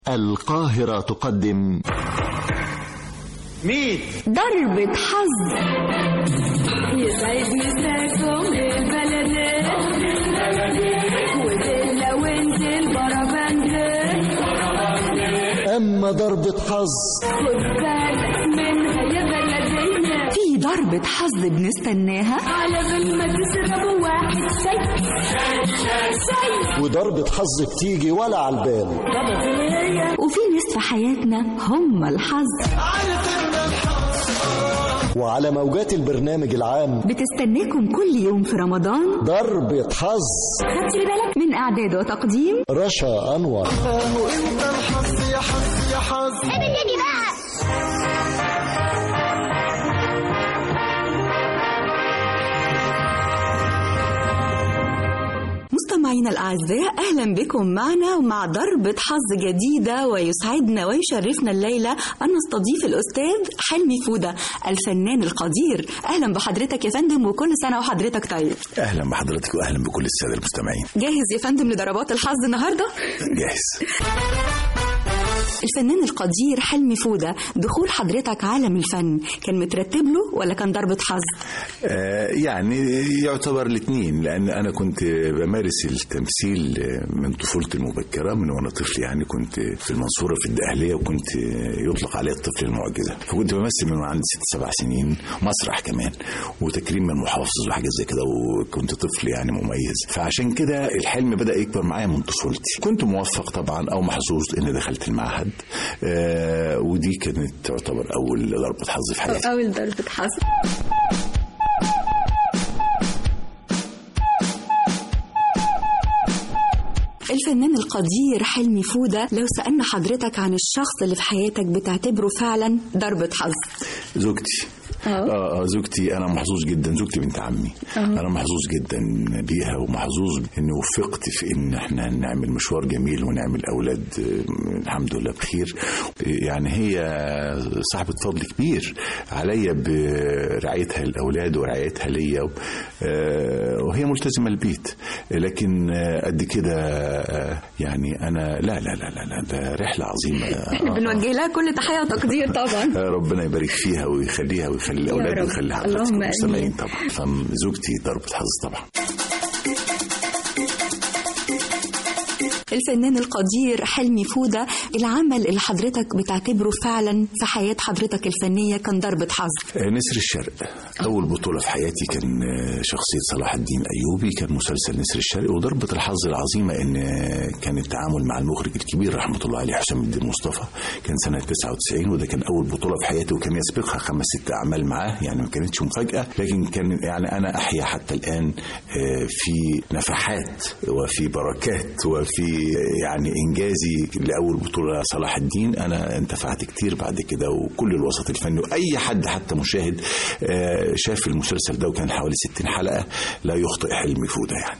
القاهرة تقدم مين؟ ضربة حظ يسعد مساكم البلد ودلة وانزل بربند أما ضربة حظ خد بالك منها يا بلدية في ضربة حظ بنستناها على بال ما تشربوا واحد شاي شاي وضربة حظ بتيجي ولا على البال وفي ناس في حياتنا هم الحظ وعلى موجات البرنامج العام بتستناكم كل يوم في رمضان ضربة حظ خدت بالك من إعداد وتقديم رشا أنور مستمعينا الأعزاء أهلا بكم معنا ومع ضربة حظ جديدة ويسعدنا ويشرفنا الليلة أن نستضيف الأستاذ حلمي فودة الفنان القدير أهلا بحضرتك يا فندم وكل سنة وحضرتك طيب اهلا بحضرتك واهلا بكل الساده المستمعين جاهز يا فندم لضربات الحظ النهاردة؟ جاهز الفنان القدير حلمي فودة دخول حضرتك عالم الفن كان مترتب له ولا كان ضربة حظ؟ آه يعني يعتبر الاثنين لان انا كنت بمارس التمثيل من طفولتي المبكره من وانا طفل يعني كنت في المنصوره في الدقهليه وكنت يطلق عليه الطفل المعجزه فكنت بمثل من وانا عندي ست سبع سنين مسرح كمان وتكريم من محافظ وحاجات زي كده وكنت طفل يعني مميز فعشان كده الحلم بدا يكبر معايا من طفولتي كنت موفق طبعا او محظوظ ان دخلت المعهد آه ودي كانت تعتبر اول ضربه حظ في حياتي أول ضربة حظ الفنان القدير حلمي فودة لو سألنا حضرتك عن الشخص اللي في حياتك بتعتبره فعلا ضربة حظ زوجتي اه اه زوجتي انا محظوظ جدا زوجتي بنت عمي انا محظوظ جدا بيها ومحظوظ اني وفقت في ان احنا نعمل مشوار جميل ونعمل اولاد آه، الحمد لله بخير يعني هي صاحبه فضل كبير عليا برعايتها للاولاد ورعايتها ليا آه، وهي ملتزمه البيت لكن آه، قد كده آه، يعني انا لا لا لا لا, لا ده رحله عظيمه احنا بنوجه لها كل تحية وتقدير طبعا ربنا يبارك فيها ويخليها ويخلي الاولاد رب. ويخلي اللهم حضرتك آمين. المستمعين طبعا فزوجتي ضربه حظ طبعا الفنان القدير حلمي فودة العمل اللي حضرتك بتعتبره فعلا في حياة حضرتك الفنية كان ضربة حظ آه، نسر الشرق أول بطولة في حياتي كان آه، شخصية صلاح الدين أيوبي كان مسلسل نسر الشرق وضربة الحظ العظيمة إن آه، كان التعامل مع المخرج الكبير رحمة الله عليه حسام الدين مصطفى كان سنة 99 وده كان أول بطولة في حياتي وكان يسبقها خمس ست أعمال معاه يعني ما كانتش مفاجأة لكن كان يعني أنا أحيا حتى الآن آه، في نفحات وفي بركات وفي آه، يعني إنجازي لأول بطولة صلاح الدين أنا انتفعت كتير بعد كده وكل الوسط الفني وأي حد حتى مشاهد آه، شاف المسلسل ده وكان حوالي 60 حلقة لا يخطئ حلمي فودة يعني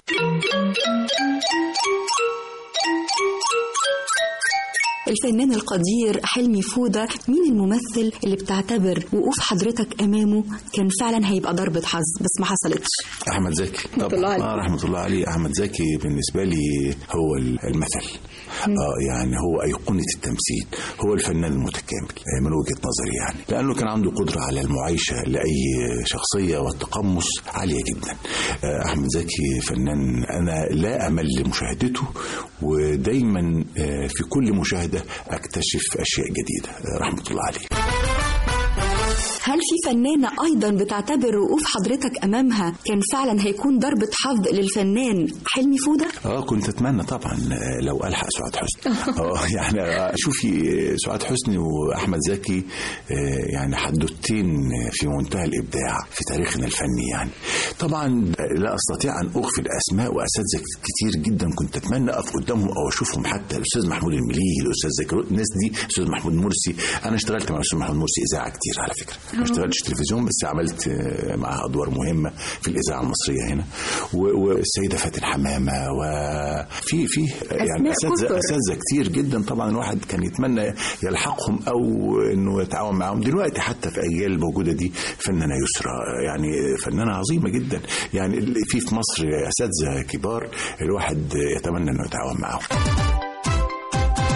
الفنان القدير حلمي فودة مين الممثل اللي بتعتبر وقوف حضرتك أمامه كان فعلا هيبقى ضربة حظ بس ما حصلتش احمد زكي رحمة الله عليه. اه رحمه الله عليه احمد زكي بالنسبه لي هو المثل اه يعني هو ايقونه التمثيل هو الفنان المتكامل آه، من وجهه نظري يعني لانه كان عنده قدره على المعايشه لاي شخصيه والتقمص عاليه جدا آه، احمد زكي فنان انا لا امل لمشاهدته ودايما آه، في كل مشاهده اكتشف اشياء جديده آه، رحمه الله عليه هل في فنانة أيضا بتعتبر وقوف حضرتك أمامها كان فعلا هيكون ضربة حظ للفنان حلمي فودة؟ اه كنت اتمنى طبعا آه، لو الحق سعاد حسني اه يعني آه، شوفي آه، سعاد حسني واحمد زكي آه، يعني حدوتين في منتهى الابداع في تاريخنا الفني يعني طبعا لا استطيع ان اغفل اسماء واساتذه كتير جدا كنت اتمنى اقف قدامهم او اشوفهم حتى الاستاذ محمود المليجي الاستاذ زكي الناس دي الاستاذ محمود مرسي انا اشتغلت مع الاستاذ محمود مرسي اذاعه كتير على فكره ما اشتغلتش تلفزيون بس عملت آه، معاه ادوار مهمه في الاذاعه المصريه هنا و- والسيده فاتن حمامه وفي في يعني أسماء اساتذه كثر. اساتذه كتير جدا طبعا الواحد كان يتمنى يلحقهم او انه يتعاون معاهم دلوقتي حتى في اجيال الموجوده دي فنانه يسرى يعني فنانه عظيمه جدا يعني اللي في في مصر اساتذه كبار الواحد يتمنى انه يتعاون معاهم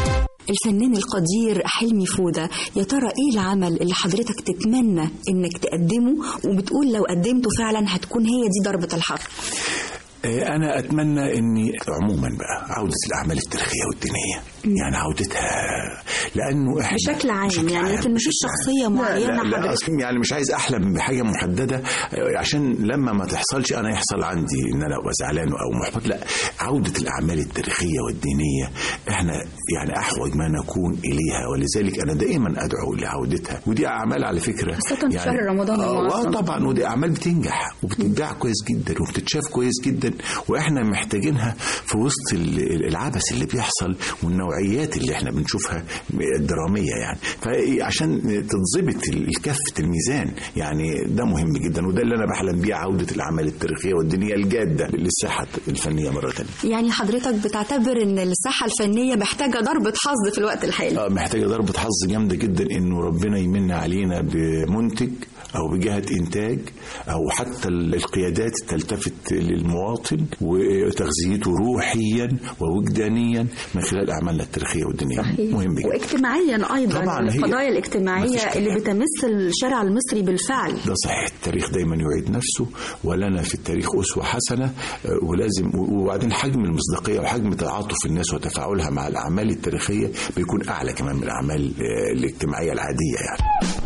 الفنان القدير حلمي فودة يا ترى ايه العمل اللي حضرتك تتمنى انك تقدمه وبتقول لو قدمته فعلا هتكون هي دي ضربة الحظ آه، أنا أتمنى إني عموما بقى عودة الأعمال التاريخية والدينية يعني عودتها لأنه إحنا بشكل عام يعني لكن مفيش شخصية معينة لا, لا, لا حضرتك أصلاً يعني مش عايز أحلم بحاجة محددة آه، عشان لما ما تحصلش أنا يحصل عندي إن أنا أبقى زعلان أو محبط لا عودة الأعمال التاريخية والدينية إحنا يعني أحوج ما نكون إليها ولذلك أنا دائما أدعو لعودتها ودي أعمال على فكرة خاصة في شهر رمضان آه المعظم. آه طبعا ودي أعمال بتنجح وبتتباع كويس جدا وبتتشاف كويس جدا وإحنا محتاجينها في وسط ال- العبث اللي بيحصل والنوعيات اللي إحنا بنشوفها الدرامية يعني فعشان تتظبط الكفة الميزان يعني ده مهم جدا وده اللي أنا بحلم بيه عودة الأعمال التاريخية والدينية الجادة للساحة الفنية مرة ثانية يعني حضرتك بتعتبر ان الساحة الفنية محتاجة ضربة حظ في الوقت الحالي آه، محتاجة ضربة حظ جامدة جدا إنه ربنا يمن علينا بمنتج أو بجهة إنتاج أو حتى ال- القيادات تلتفت للمواطن وتغذيته روحيا ووجدانيا من خلال أعمالنا التاريخية والدينية مهم جدا واجتماعيا ايضا طبعاً هي- القضايا الاجتماعية مفيش كلام. اللي بتمس الشارع المصري بالفعل ده صحيح التاريخ دايما يعيد نفسه ولنا في التاريخ أسوة حسنة آه، ولازم وبعدين حجم المصداقية وحجم تعاطف الناس وتفاعلها مع الأعمال التاريخية بيكون أعلى كمان من الأعمال آه، الاجتماعية العادية يعني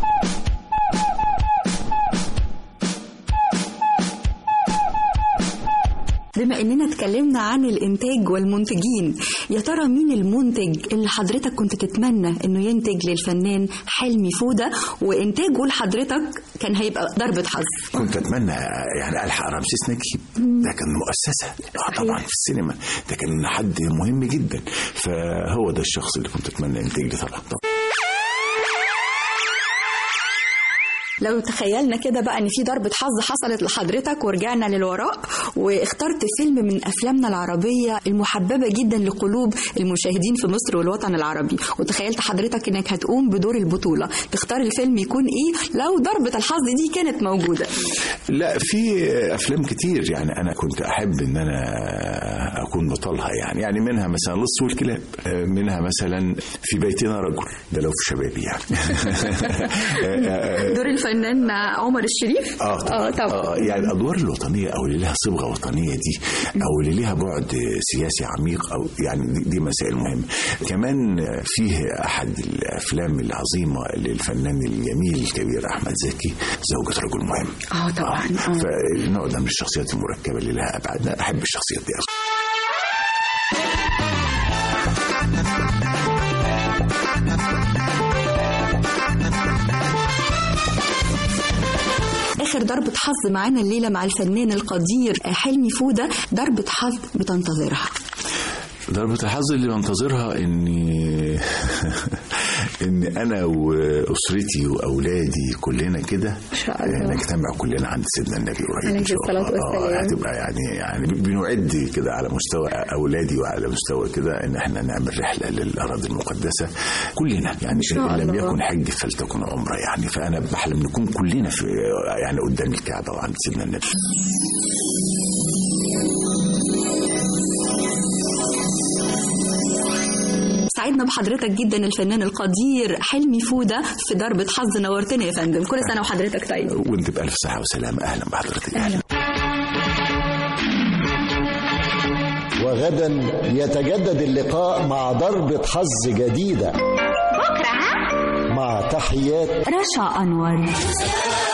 بما اننا اتكلمنا عن الانتاج والمنتجين يا ترى مين المنتج اللي حضرتك كنت تتمنى انه ينتج للفنان حلمي فودة وانتاجه لحضرتك كان هيبقى ضربة حظ كنت اتمنى يعني الحق رمسيس نجيب ده كان مؤسسه آه طبعا في السينما ده كان حد مهم جدا فهو ده الشخص اللي كنت اتمنى ينتج لي طبعا طبعا لو تخيلنا كده بقى ان في ضربة حظ حصلت لحضرتك ورجعنا للوراء واخترت فيلم من افلامنا العربية المحببة جدا لقلوب المشاهدين في مصر والوطن العربي وتخيلت حضرتك انك هتقوم بدور البطولة تختار الفيلم يكون ايه لو ضربة الحظ دي كانت موجودة لا في افلام كتير يعني انا كنت احب ان انا اكون بطلها يعني يعني منها مثلا لص والكلاب منها مثلا في بيتنا رجل ده لو في شبابي يعني دور الفنان عمر الشريف اه طبعا, آه طبعا. آه يعني الادوار الوطنيه او اللي لها صبغه وطنيه دي او اللي لها بعد سياسي عميق او يعني دي, دي مسائل مهمه كمان فيه احد الافلام العظيمه للفنان الجميل الكبير احمد زكي زوجة رجل مهم اه طبعا آه. فالنوع ده من الشخصيات المركبه اللي لها ابعاد أنا احب الشخصيات دي أوي. اخر ضربة حظ معانا الليلة مع الفنان القدير حلمي فودة ضربة حظ بتنتظرها ضربة الحظ اللي بنتظرها اني ان انا واسرتي واولادي كلنا كده شاء الله. آه، نجتمع كلنا عند سيدنا النبي قريب عليه ان شاء الله الصلاة والسلام. آه، هتبقى يعني يعني بنعد كده على مستوى اولادي وعلى مستوى كده ان احنا نعمل رحله للاراضي المقدسه كلنا يعني شاء ان لم الله. يكن حج فلتكن عمره يعني فانا بحلم نكون كلنا في يعني قدام الكعبه وعند سيدنا النبي سعدنا بحضرتك جدا الفنان القدير حلمي فودة في ضربة حظ نورتنا يا فندم كل سنة وحضرتك طيب وانت بالف صحه وسلامه اهلا بحضرتك أهلا. وغدا يتجدد اللقاء مع ضربة حظ جديدة بكرة ها مع تحيات رشا أنور